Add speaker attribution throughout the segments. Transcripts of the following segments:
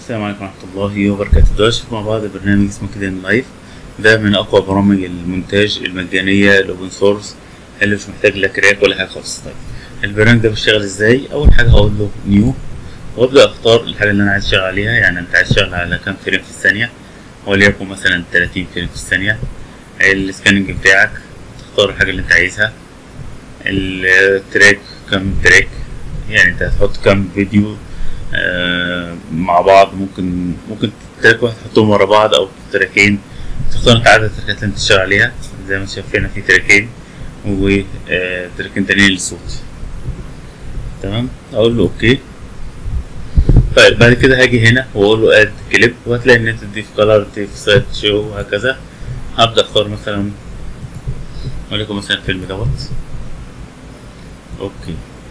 Speaker 1: السلام عليكم ورحمة الله وبركاته دلوقتي مع بعض برنامج اسمه كده لايف ده من أقوى برامج المونتاج المجانية الأوبن سورس اللي مش محتاج لا كراك ولا حاجة خالص طيب البرنامج ده بيشتغل ازاي؟ أول حاجة هقول له نيو وأبدأ أختار الحاجة اللي أنا عايز أشتغل عليها يعني أنت عايز تشتغل على كام فريم في الثانية وليكن مثلا 30 فريم في الثانية السكاننج بتاعك تختار الحاجة اللي أنت عايزها التراك كام تراك يعني انت هتحط كام فيديو آه مع بعض ممكن ممكن تراك واحد تحطهم ورا بعض او تراكين تختار انت عدد التراكات اللي انت تشتغل عليها زي ما شايف هنا في تراكين وتراكين تانيين للصوت تمام اقول له اوكي طيب بعد كده هاجي هنا واقول له اد كليب وهتلاقي ان انت تضيف كلر تضيف سايد شو وهكذا هبدا اختار مثلا وليكن مثلا الفيلم دوت اوكي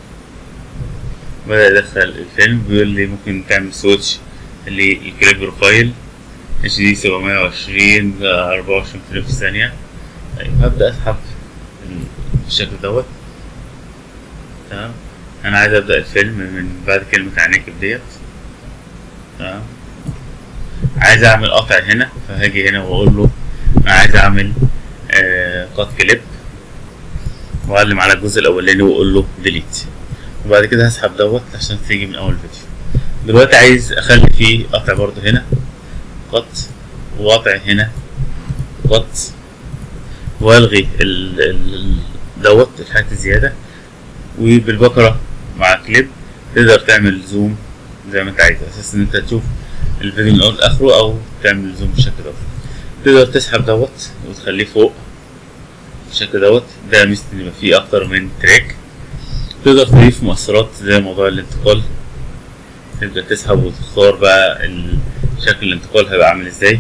Speaker 1: بدأ يدخل الفيلم بيقول لي ممكن تعمل سويتش للكليب بروفايل اتش دي سبعمية وعشرين أربعة وعشرين فريم في الثانية طيب هبدأ أسحب بالشكل دوت تمام أنا عايز أبدأ الفيلم من بعد كلمة عناكب ديت تمام عايز أعمل قطع هنا فهاجي هنا وأقول له أنا عايز أعمل آه قط كليب وأعلم على الجزء الأولاني وأقول له ديليت وبعد كده هسحب دوت عشان تيجي من اول فيديو دلوقتي عايز اخلي فيه قطع برضو هنا قط وقطع هنا قط والغي ال ال دوت الحاجات الزياده وبالبكره مع كليب تقدر تعمل زوم زي ما انت عايز اساس ان انت تشوف الفيديو من اول لاخره او تعمل زوم بالشكل دوت تقدر تسحب دوت وتخليه فوق بالشكل دوت ده ميزة ان يبقى فيه اكتر من تراك تقدر تضيف مؤثرات زي موضوع الانتقال تبدأ تسحب وتختار بقى شكل الانتقال هيبقى عامل ازاي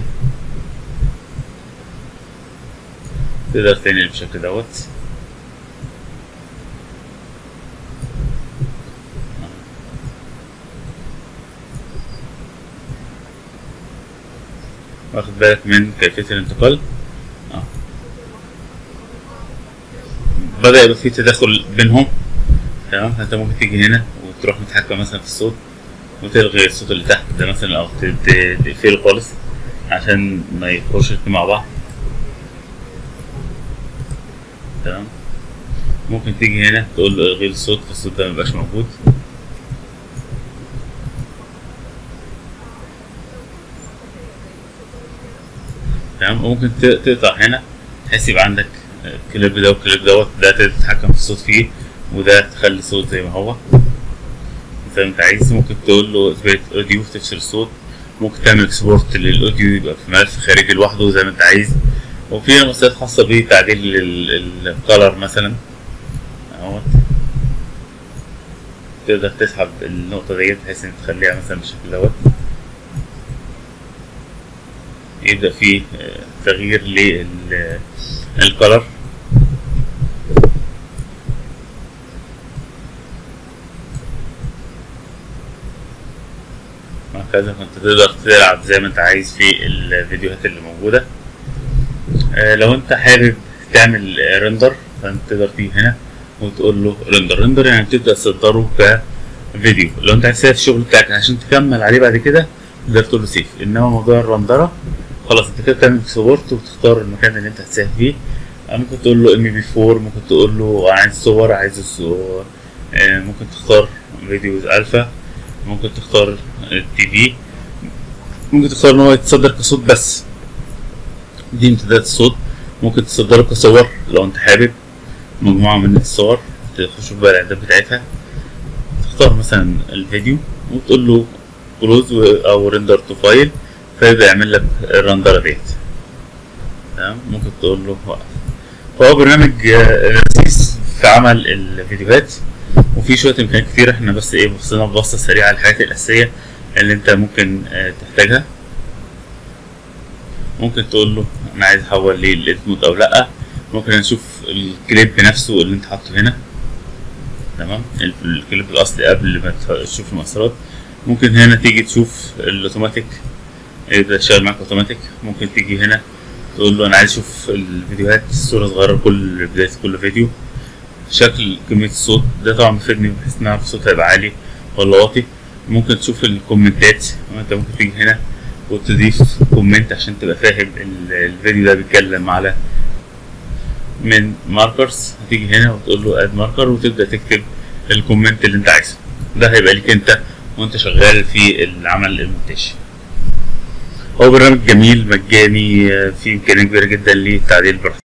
Speaker 1: تقدر تنقل بالشكل دوت واخد بالك من كيفية الانتقال اه بدأ يبقى في تداخل بينهم تمام فانت ممكن تيجي هنا وتروح متحكم مثلا في الصوت وتلغي الصوت اللي تحت ده مثلا او تقفله خالص عشان ما يخش مع بعض تمام ممكن تيجي هنا تقول له الغي الصوت فالصوت ده ميبقاش موجود تمام وممكن تقطع هنا بحيث يبقى عندك الكليب ده والكليب دوت ده تتحكم في الصوت فيه وده تخلي الصوت زي ما هو زي ما انت عايز ممكن تقول له اثبات اوديو تفصل الصوت ممكن تعمل اكسبورت للاوديو يبقى في ملف خارجي لوحده زي ما انت عايز وفي مسائل خاصة بتعديل الكالر مثلا اهوت تقدر تسحب النقطة ديت بحيث ان تخليها مثلا بالشكل دوت يبدأ فيه تغيير للكالر وهكذا فانت تقدر تلعب زي ما انت عايز في الفيديوهات اللي موجودة آه لو انت حابب تعمل ريندر فانت تقدر تيجي هنا وتقول له ريندر ريندر يعني تبدأ تصدره كفيديو لو انت عايز تسيف الشغل بتاعك عشان تكمل عليه بعد كده تقدر تقول له سيف انما موضوع الرندرة خلاص انت كده بتعمل اكسبورت وتختار المكان اللي انت هتسيف فيه ممكن تقول له ام بي 4 ممكن تقول له عايز صور عايز الصور آه ممكن تختار فيديوز الفا ممكن تختار التي في ممكن تختار ان هو يتصدر كصوت بس دي امتداد الصوت ممكن تصدره كصور لو انت حابب مجموعة من الصور تخش بقى الاعداد بتاعتها تختار مثلا الفيديو وتقول له كلوز او ريندر تو فايل فيبدأ يعمل لك الرندرة ديت تمام ممكن تقول له وقف فهو برنامج لذيذ في عمل الفيديوهات وفي شويه امكانيات كتير احنا بس ايه بصينا ببصه سريعه على الحاجات الاساسيه اللي انت ممكن اه تحتاجها ممكن تقول له انا عايز احول للايديت مود او لا ممكن نشوف الكليب نفسه اللي انت حاطه هنا تمام الكليب الاصلي قبل ما تشوف المؤثرات ممكن هنا تيجي تشوف الاوتوماتيك يبدا يشتغل معاك اوتوماتيك ممكن تيجي هنا تقول له انا عايز اشوف الفيديوهات الصوره صغيره كل بدايه كل فيديو شكل كمية الصوت ده طبعا بيفيدني بحيث ان اعرف الصوت هيبقى عالي ولا واطي ممكن تشوف الكومنتات انت ممكن تيجي هنا وتضيف كومنت عشان تبقى فاهم ال- الفيديو ده بيتكلم على من ماركرز هتيجي هنا وتقول له اد ماركر وتبدا تكتب الكومنت اللي انت عايزه ده هيبقى ليك انت وانت شغال في العمل المونتاج هو برنامج جميل مجاني آه، فيه امكانيه كبيره جدا للتعديل براحتك